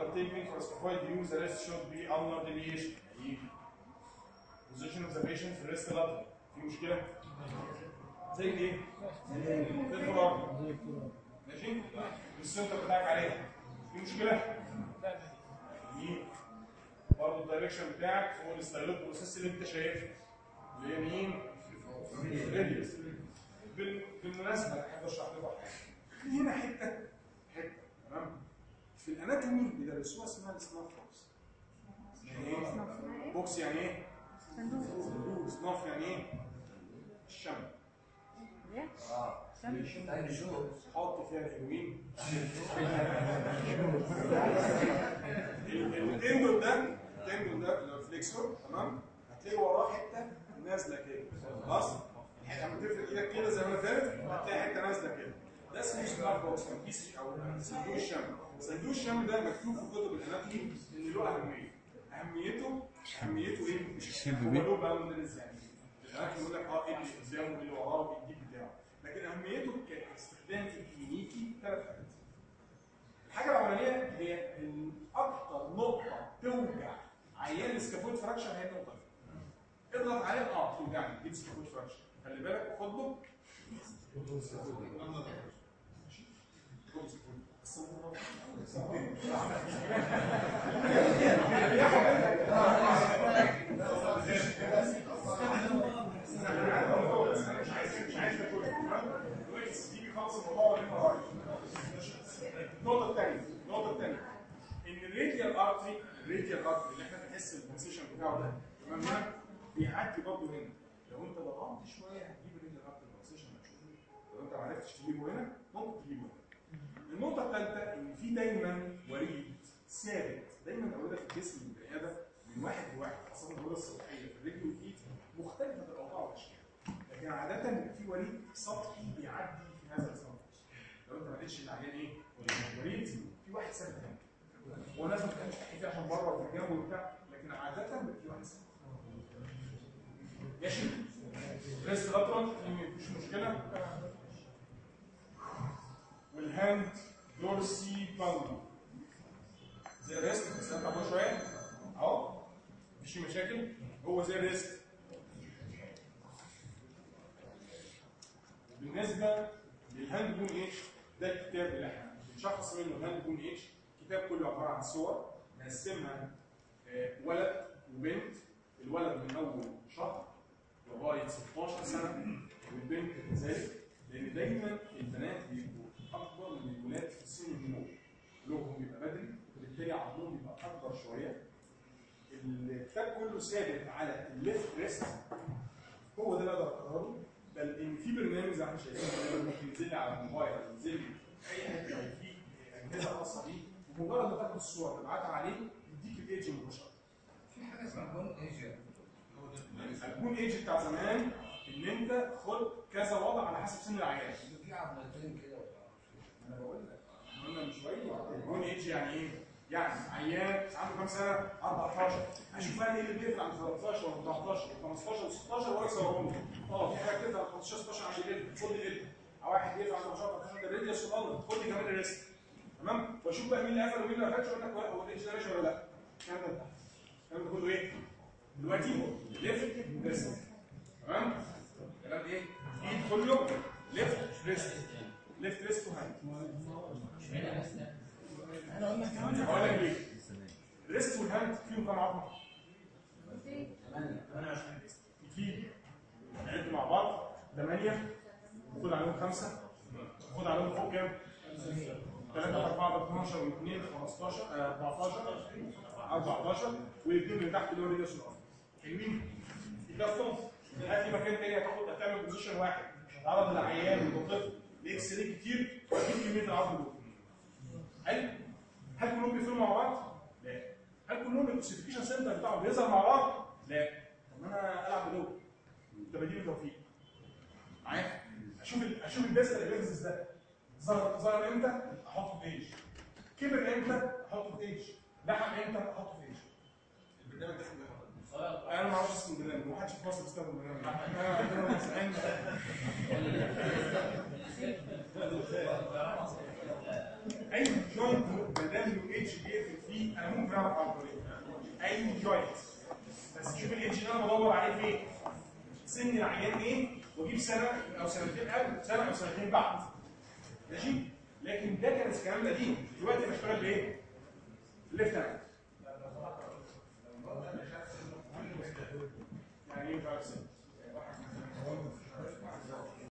undertaking for scaphoid use the rest should be ulnar deviation هيجي position of the patient في الريست lateral في مشكله زي ايه؟ زي الفرار ماشي السنتر بتاعك عليها في مشكله؟ دي برضه الدايركشن بتاعك هو الستايلوت بروسيس اللي انت شايفه اللي هي مين؟ راديوس بال- بالمناسبه احب اشرح لكم حاجه في هنا حته حته تمام في الاناتومي بيدرسوها اسمها السناف بوكس يعني ايه؟ بوكس يعني ايه؟ صندوق سناف يعني ايه؟ الشمع حط فيها الهيروين التندون ده التندون ده اللي هو الفليكسور تمام هتلاقي وراه حته نازله كده خلاص الحته لما تفرد ايدك كده زي ما انا فارد هتلاقي حته نازله كده ده اسمه سمارت بوكس او كيس او صندوق الشمع صندوق الشمع ده مكتوب في كتب الاناتومي ان له اهميه اهميته اهميته ايه؟ مش هو له باوندرز يعني الاناتومي يقول لك اه ايه اللي قدامه وايه اللي وراه والجيب بتاعه لكن اهميته كاستخدام كلينيكي ثلاث حاجات الحاجه الاولانيه هي ان اكتر نقطه توجع عيان السكافولد فراكشر هي النقطه دي اضغط عليها اه توجعني دي سكافولد فراكشر خلي بالك خد له خد سكافولد. مش عايز مش عايز تاكل كويس تيجي خلاص الموضوع هنا رايح النقطه الثانيه النقطه الثانيه ان الراديال ارتري الراديال ارتري اللي احنا بنحس البوزيشن بتاعه ده تمام هنا بيعدي برضه هنا لو انت ضغطت شويه هتجيب الراديال ارتري بوزيشن لو انت ما عرفتش تجيبه هنا ممكن تجيبه هنا النقطه الثالثه ان في دايما وريد ثابت دايما الاوردة في الجسم البني ادم من واحد لواحد خاصه الاوردة السطحيه في الرجل والايد مختلفه في الاوضاع والاشكال لكن عاده بيبقى في وريد سطحي بيعدي في هذا الصمت لو انت ما لقيتش العيان ايه وريد في واحد ثابت هنا هو الناس ما بتتكلمش فيه عشان بره وفي الجنب وبتاع لكن عاده بيبقى في واحد ثابت ماشي ريست لاترال مفيش مشكله والهاند دورسي بالما زي الريست بس انت اهو شويه اهو مفيش مشاكل هو زي الريست بالنسبه للهاند بون اتش ده الكتاب اللي احنا بنشخص منه الهاند بون اتش كتاب كله عباره عن صور نقسمها آه، ولد وبنت الولد من اول شهر لغايه 16 سنه والبنت كذلك لان دايما البنات بيبقوا اكبر من الولاد في سن النمو لوجهم بيبقى بدري وبالتالي عظمهم بيبقى اكبر شويه الكتاب كله ثابت على الليفت ريست هو ده اللي اقدر اقرره بل ان في برنامج زي ما احنا شايفين كده ممكن ينزل لي على الموبايل أو ينزل لي في اي حته لو في اجهزه خاصه بيه ومجرد ما تاخد الصور تبعتها عليه يديك الايدج مباشره في حاجه اسمها بون ايجر البون ايدج بتاع زمان ان انت خد كذا وضع على حسب سن العيان في عضلتين كده ولا انا بقول لك إحنا قلنا من شويه البون ايدج يعني ايه؟ يعني عيان عنده كام سنه؟ 14 هشوف بقى ايه اللي بيقفل عند 13 و 14 و 15 و 16 واقف صورهم اه في حاجه بتقفل عند 15 16 عند الريد خد الريد او واحد بيقفل عند 15 13 ده الريد يا خد لي كمان الريست تمام واشوف بقى مين اللي قفل ومين اللي ما قفلش اقول لك هو الاتش ده ماشي ولا لا الكلام ده الكلام ده كله ايه؟ دلوقتي ليفت ريست تمام الكلام ايه؟ ايد كله ليفت ريست ليفت ريست وهاند هقول لك ليه الريست والهاند فيهم كام عظمه؟ 28 ريست في نعد مع بعض 8 خد عليهم 5 خد عليهم فوق كام؟ 3 4 12 و2 15 آه، 14 14 والاثنين اللي تحت اللي هو الريديوس الارض حلوين يكفوا هات لي مكان تاني هتاخد هتعمل بوزيشن واحد تعرض للعيان والطفل لاكس راي كتير وهتجيب كميه العظم دول حلو هل كلهم بيفرقوا مع بعض؟ لا هل كلهم الاكسيفيكيشن سنتر بتاعهم بيظهر مع بعض؟ لا طب انا العب بدول ده بديل توفيق معايا اشوف ال- اشوف البيست الابيكسس ده ظهر ظهر امتى احطه في ايج كبر امتى احطه في ايج لحم امتى احطه في ايج البرنامج ده اسمه ايه؟ انا ما اعرفش اسم البرنامج ما حدش في مصر بيستخدم البرنامج ده. انا ربنا يسعدنا. اي جوينت ما دام له اتش بيقفل فيه في انا ممكن اعرف عن طريق اي جوينت بس شوف الانجن انا بدور عليه فين سن العيان ايه واجيب سنه او سنتين قبل سنه او سنتين بعد ماشي لكن ده كان الكلام القديم دلوقتي انا بشتغل بايه؟ ليفت هاند يعني ايه مش عارف سن؟